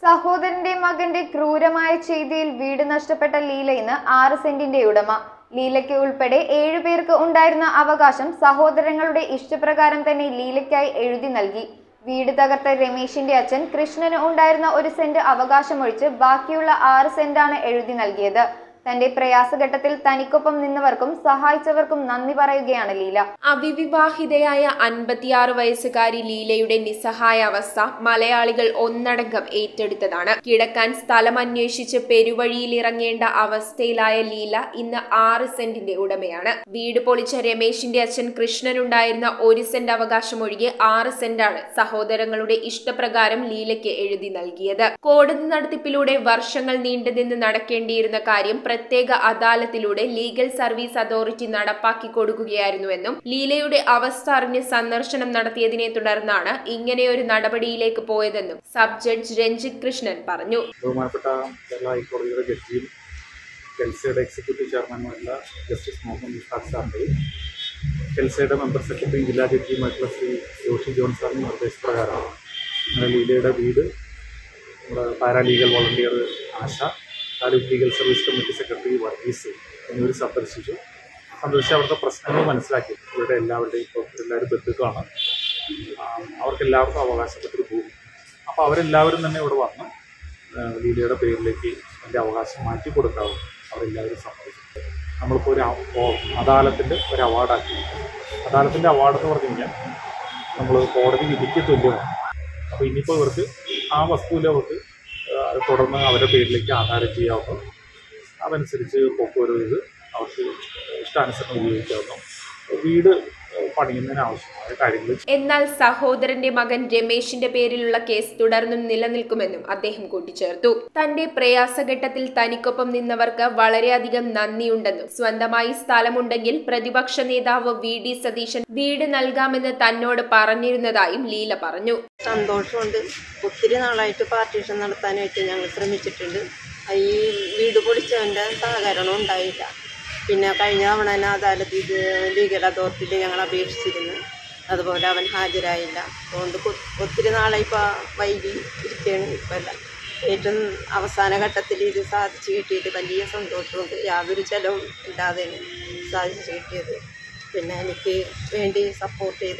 സഹോദരന്റെ മകന്റെ ക്രൂരമായ ചെയ്തിയിൽ വീട് നഷ്ടപ്പെട്ട ലീല ഇന്ന് ആറ് സെന്റിന്റെ ഉടമ ലീലയ്ക്ക് ഉൾപ്പെടെ ഏഴുപേർക്ക് ഉണ്ടായിരുന്ന അവകാശം സഹോദരങ്ങളുടെ ഇഷ്ടപ്രകാരം തന്നെ ലീലയ്ക്കായി എഴുതി നൽകി വീട് തകർത്ത രമേശിന്റെ അച്ഛൻ കൃഷ്ണന് ഉണ്ടായിരുന്ന ഒരു സെന്റ് അവകാശമൊഴിച്ച് ബാക്കിയുള്ള ആറ് സെന്റാണ് എഴുതി നൽകിയത് തന്റെ പ്രയാസഘട്ടത്തിൽ തനിക്കൊപ്പം നിന്നവർക്കും സഹായിച്ചവർക്കും നന്ദി പറയുകയാണ് ലീല അവിവിവാഹിതയായ അൻപത്തിയാറ് വയസ്സുകാരി ലീലയുടെ നിസ്സഹായ അവസ്ഥ മലയാളികൾ ഒന്നടങ്കം ഏറ്റെടുത്തതാണ് കിടക്കാൻ സ്ഥലം അന്വേഷിച്ച് പെരുവഴിയിൽ ഇറങ്ങേണ്ട അവസ്ഥയിലായ ലീല ഇന്ന് ആറ് സെന്റിന്റെ ഉടമയാണ് വീട് പൊളിച്ച രമേശിന്റെ അച്ഛൻ കൃഷ്ണനുണ്ടായിരുന്ന ഒരു സെന്റ് അവകാശം ഒഴികെ ആറ് സെന്റാണ് സഹോദരങ്ങളുടെ ഇഷ്ടപ്രകാരം ലീലയ്ക്ക് എഴുതി നൽകിയത് കോടതി നടത്തിപ്പിലൂടെ വർഷങ്ങൾ നീണ്ടുനിന്ന് നടക്കേണ്ടിയിരുന്ന കാര്യം പ്രത്യേക അദാലത്തിലൂടെ ലീഗൽ സർവീസ് അതോറിറ്റി നടപ്പാക്കി കൊടുക്കുകയായിരുന്നുവെന്നും ലീലയുടെ അവസ്ഥ അറിഞ്ഞ് സന്ദർശനം നടത്തിയതിനെ തുടർന്നാണ് ഇങ്ങനെയൊരു നടപടിയിലേക്ക് പോയതെന്നും സബ് ജഡ്ജ് രഞ്ജിത് കൃഷ്ണൻ പറഞ്ഞു ബഹുമാനപ്പെട്ട കേരള ഹൈക്കോടതിയുടെ ജഡ്ജിയും കെൽസയുടെ എക്സിക്യൂട്ടീവ് ചെയർമാനുമായിട്ടുള്ള ജസ്റ്റിസ് മുഹമ്മദ് മുഷ്താഖ് സാറിൻ്റെയും കെൽസയുടെ മെമ്പർ സെക്രട്ടറിയും ജില്ലാ ജഡ്ജിയുമായിട്ടുള്ള ശ്രീ ജോഷി ജോൺ സാറിൻ്റെ നിർദ്ദേശപ്രകാരമാണ് നമ്മുടെ ലീലയുടെ വീട് നമ്മുടെ paralegal volunteer Asha taluk legal service committee secretary Varghese എന്നിവർ സന്ദർശിച്ചു സന്ദർശിച്ച് അവിടുത്തെ പ്രശ്നങ്ങൾ മനസ്സിലാക്കി ഇവരുടെ എല്ലാവരുടെയും ഇപ്പോൾ എല്ലാവരും ബന്ധുക്കളാണ് ആ, അവർക്ക് എല്ലാവർക്കും അവകാശപ്പെട്ടൊരു ഭൂമി അപ്പോൾ അവരെല്ലാവരും തന്നെ ഇവിടെ വന്ന് ആ, ലീലയുടെ പേരിലേക്ക് അതിൻ്റെ അവകാശം മാറ്റി കൊടുക്കാവും അവരെല്ലാവരും സമ്മതിച്ചു നമ്മളിപ്പോൾ ഒരു അ- ഓ- അദാലത്തിൻ്റെ ഒരു അവാർഡാക്കി അദാലത്തിൻ്റെ അവാർഡ് എന്ന് പറഞ്ഞു കഴിഞ്ഞാൽ നമ്മൾ കോടതി വിധിക്ക് തുല്യമാണ് അപ്പോൾ ഇനിയിപ്പോൾ ഇവർക്ക് ആ വസ്തുവിൽ അവർക്ക് ആ, തുടർന്ന് അവരുടെ പേരിലേക്ക് ആധാരം ചെയ്യാവുന്നു അതനുസരിച്ച് പോക്കുവരവ് ചെയ്ത് അവർക്ക് ഇഷ്ടാനുസരണം ഉപയോഗിക്കാവുന്നു വീട് പണിയുന്നതിന് ആവശ്യമായ കാര്യങ്ങൾ എന്നാൽ സഹോദരന്റെ മകൻ രമേശിന്റെ പേരിലുള്ള കേസ് തുടർന്നും നിലനിൽക്കുമെന്നും അദ്ദേഹം കൂട്ടിച്ചേർത്തു തന്റെ പ്രയാസഘട്ടത്തിൽ തനിക്കൊപ്പം നിന്നവർക്ക് വളരെയധികം നന്ദിയുണ്ടെന്നും സ്വന്തമായി സ്ഥലമുണ്ടെങ്കിൽ പ്രതിപക്ഷ നേതാവ് വി ഡി സതീശൻ വീട് നൽകാമെന്ന് തന്നോട് പറഞ്ഞിരുന്നതായും ലീല പറഞ്ഞു സന്തോഷമുണ്ട് ഒത്തിരി നാളായിട്ട് പാർട്ടീഷൻ നടത്താനായിട്ട് ഞങ്ങൾ ശ്രമിച്ചിട്ടുണ്ട് ഈ വീട് പൊളിച്ചവൻ്റെ സഹകരണം ഉണ്ടായില്ല പിന്നെ കഴിഞ്ഞ തവണ തന്നെ അദാലത്ത് ഇത് ലീഗൽ അതോറിറ്റിയിൽ ഞങ്ങൾ അപേക്ഷിച്ചിരുന്നു അതുപോലെ അവൻ ഹാജരായില്ല അതുകൊണ്ട് കൊ- ഒത്തിരി നാളായി ഇപ്പോൾ വൈകി ഇരിക്കുകയാണ് ഇപ്പം അല്ല ഏറ്റവും അവസാന ഘട്ടത്തിൽ ഇത് സാധിച്ചു കിട്ടിയിട്ട് വലിയ സന്തോഷമുണ്ട് യാതൊരു ചെലവും ഇല്ലാതെയാണ് സാധിച്ചു കിട്ടിയത് പിന്നെ എനിക്ക് വേണ്ടി സപ്പോർട്ട് ചെയ്ത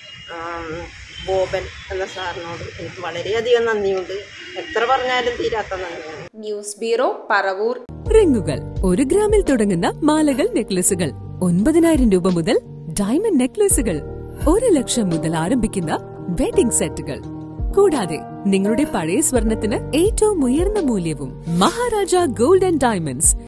ആം, ബോബൻ എന്ന സാറിനോട് എനിക്ക് വളരെയധികം നന്ദിയുണ്ട് എത്ര പറഞ്ഞാലും തീരാത്ത നന്ദിയാണ് ന്യൂസ് ബ്യൂറോ പറവൂർ റിങ്ങുകൾ ഒരു ഗ്രാമിൽ തുടങ്ങുന്ന മാലകൾ നെക്ലസുകൾ ഒൻപതിനായിരം രൂപ മുതൽ ഡയമണ്ട് നെക്ലസുകൾ ഒരു ലക്ഷം മുതൽ ആരംഭിക്കുന്ന വെഡിംഗ് സെറ്റുകൾ കൂടാതെ നിങ്ങളുടെ പഴയ സ്വർണത്തിന് ഏറ്റവും ഉയർന്ന മൂല്യവും മഹാരാജ ഗോൾഡ് ആൻഡ് ഡയമണ്ട്സ്